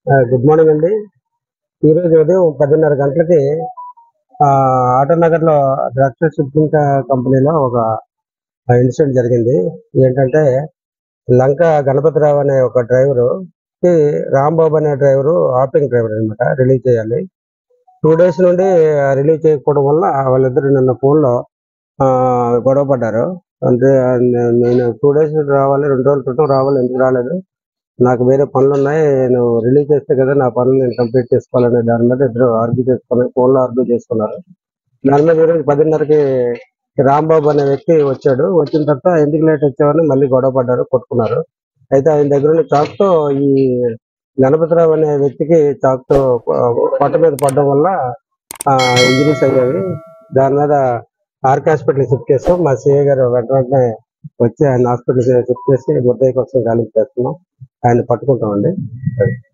ఆ, good morning అండి ఈరోజు ఉదయం పదిన్నర గంటలకి ఆ, ఆటో నగర్ లో డ్రగ్స్ షిప్పింగ్ క- కంపెనీలో ఒక ఇన్సిడెంట్ జరిగింది ఏంటంటే లంక గణపతిరావు అనే ఒక డ్రైవరు కి రాంబాబు అనే డ్రైవరు ఆపింగ్ డ్రైవర్ అనమాట రిలీజ్ చేయాలి టూ డేస్ నుండి రిలీజ్ చేయకపోవడం వల్ల వాళ్ళిద్దరు నిన్న ఫోన్లో గొడవ పడ్డారు అంటే నే- నేను టూ డేస్ రావాలి రెండు రోజుల క్రితం రావాలి ఎందుకు రాలేదు నాకు వేరే పనులు ఉన్నాయి నేను రిలీజ్ చేస్తే కదా నా పనులు నేను కంప్లీట్ చేసుకోవాలనే దాని మీద ఇద్దరు ఆర్గ్యూ చేసుకుని ఫోన్లో ఆర్గ్యూ చేసుకున్నారు దాని మీద ఈరోజు పదిన్నరకి రాంబాబు అనే వ్యక్తి వచ్చాడు వచ్చిన తర్వాత ఎందుకు లేట్ వచ్చావని మళ్ళీ గొడవ పడ్డారు కొట్టుకున్నారు అయితే ఆయన దగ్గర ఉన్న చాక్తో ఈ గణపతిరావు అనే వ్యక్తికి చాక్తో పొట్ట మీద పడడం వల్ల ఇంజరీస్ అయ్యాయి దాని మీద ఆర్క్ హాస్పిటల్ షిఫ్ట్ చేస్తాం మా సిఏ గారు వెంట వెంటనే వచ్చి ఆయన హాస్పిటల్ షిఫ్ట్ చేసి ముద్దయ్య కోసం గాలింపు చేస్తున్నాం ఆయన పట్టుకుంటామండి